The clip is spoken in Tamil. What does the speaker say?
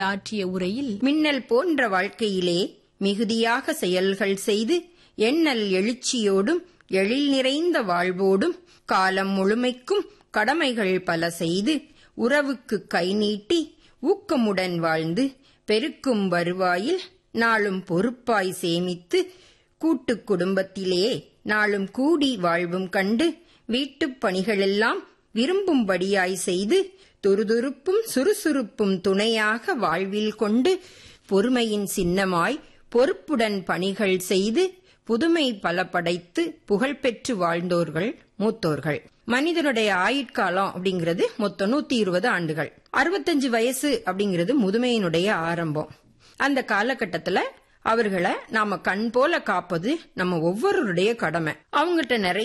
ஆற்றிய உரையில் மின்னல் போன்ற வாழ்க்கையிலே மிகுதியாக செயல்கள் செய்து எண்ணல் எழுச்சியோடும் எழில் நிறைந்த வாழ்வோடும் காலம் முழுமைக்கும் கடமைகள் பல செய்து உறவுக்கு கை நீட்டி ஊக்கமுடன் வாழ்ந்து பெருக்கும் வருவாயில் நாளும் பொறுப்பாய் சேமித்து கூட்டுக் குடும்பத்திலே நாளும் கூடி வாழ்வும் கண்டு வீட்டுப் பணிகளெல்லாம் விரும்பும்படியாய் செய்து துருதுருப்பும் சுறுசுறுப்பும் துணையாக வாழ்வில் கொண்டு பொறுமையின் சின்னமாய் பொறுப்புடன் பணிகள் செய்து புதுமை பல படைத்து புகழ்பெற்று வாழ்ந்தோர்கள் மூத்தோர்கள் மனிதனுடைய ஆயுட்காலம் அப்படிங்கிறது மொத்தம் நூத்தி இருபது ஆண்டுகள் அறுபத்தஞ்சு வயசு அப்படிங்கிறது முதுமையினுடைய ஆரம்பம் அந்த காலகட்டத்துல அவர்களை நாம கண் போல காப்பது நம்ம ஒவ்வொருவருடைய கடமை அவங்ககிட்ட நிறைய